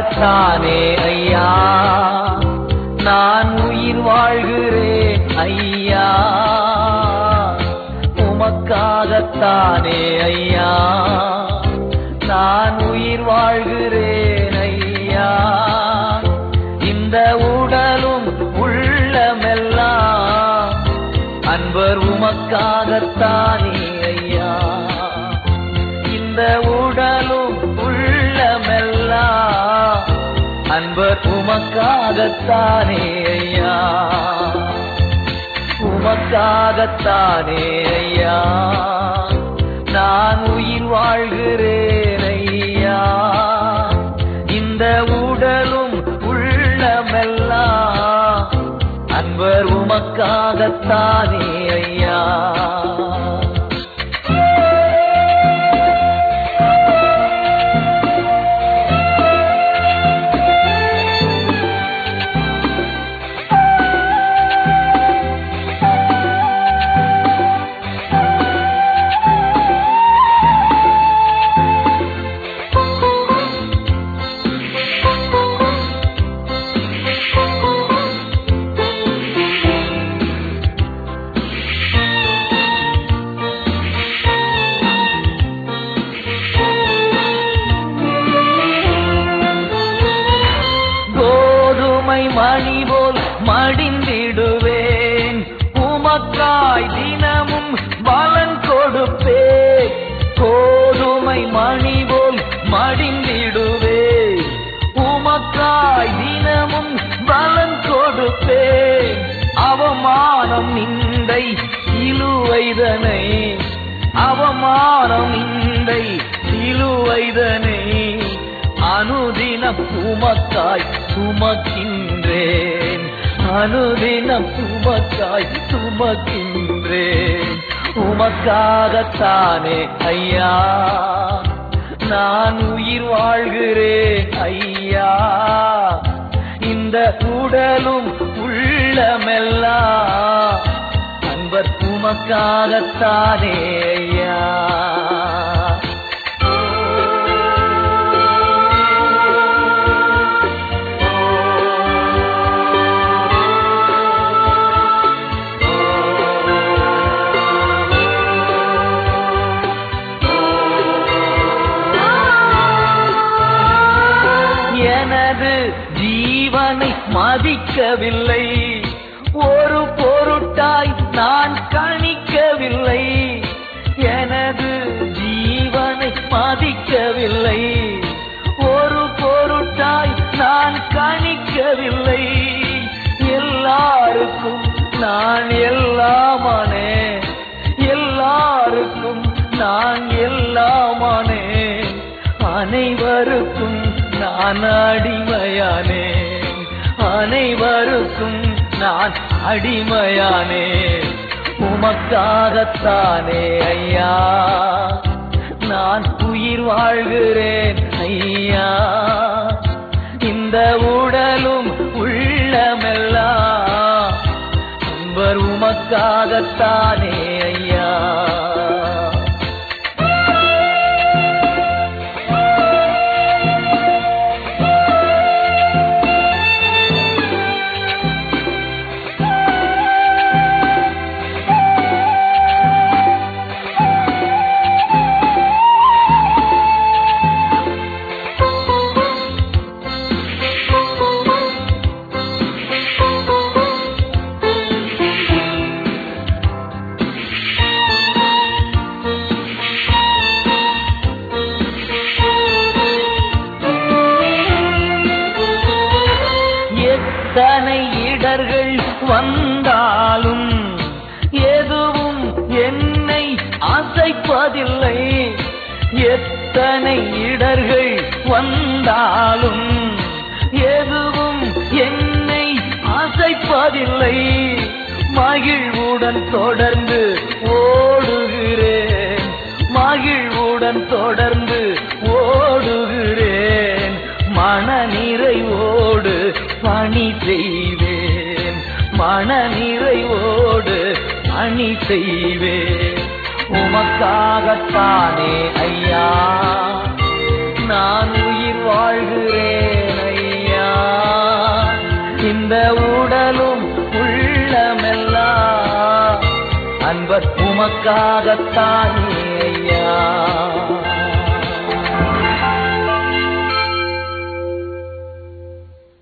உமக்காகத்தானே ஐயா நான் உயிர் வாழ்கிறேன் ஐயா உமக்காகத்தானே ஐயா நான் உயிர் வாழ்கிறேன் ஐயா இந்த உடலும் உள்ளமெல்லாம் அன்பர் உமக்காகத்தானே ஐயா இந்த உடலும் உள்ளமெல்லாம் அன்பர் உமக்காகத்தானே ஐயா உமக்காகத்தானே ஐயா நான் உயிர் வாழ்கிறேன் ஐயா இந்த உடலும் உள்ளமெல்லாம் அன்பர் உமக்காகத்தானே ஐயா கோதுமை மணி போல் மடிந்திடுவேன் உமக்காய் தினமும் பலன் கொடுப்பேன் கோதுமை மணி போல் மடிந்திடுவேன் உமக்காய் தினமும் பலன் கொடுப்பேன் அவமானம் நிந்தை சிலுவைதனை அவமானம் நிந்தை சிலுவைதனை அனுதினம் உமக்காய் சுமக்கின்றேன் அனுதினம் உமக்காய் சுமக்கின்றேன் உமக்காகத்தானே ஐயா நான் உயிர் வாழ்கிறேன் ஐயா இந்த உடலும் உள்ளமெல்லாம் அன்பர் உமக்காகத்தானே ஐயா எனது ஜீவனை மதிக்கவில்லை ஒரு பொருட்டாய் நான் கணிக்கவில்லை எனது ஜீவனை மதிக்கவில்லை ஒரு பொருட்டாய் நான் கணிக்கவில்லை எல்லாருக்கும் நான் எல்லாமானே எல்லாருக்கும் நான் எல்லாமானே அனைவருக்கும் நான் அடிமையானே அனைவருக்கும் நான் அடிமையானே உமக்காகத்தானே ஐயா நான் உயிர் வாழ்கிறேன் ஐயா இந்த உடலும் உள்ளமெல்லாம் அன்பர் உமக்காகத்தானே ஐயா எத்தனை இடர்கள் வந்தாலும் எதுவும் என்னை அசைப்பதில்லை எத்தனை இடர்கள் வந்தாலும் எதுவும் என்னை அசைப்பதில்லை மகிழ்வுடன் தொடர்ந்து ஓடுகிறேன் மகிழ்வுடன் தொடர்ந்து ஓடுகிறேன் மன நிறைவோடு பணி செய்வேன் மன நிறைவோடு பணி செய்வேன் உமக்காகத்தானே ஐயா நான் உயிர் வாழ்கிறேன் இந்த உடலும் உள்ளமெல்லாம் அன்பர் உமக்காகத்தானே ஐயா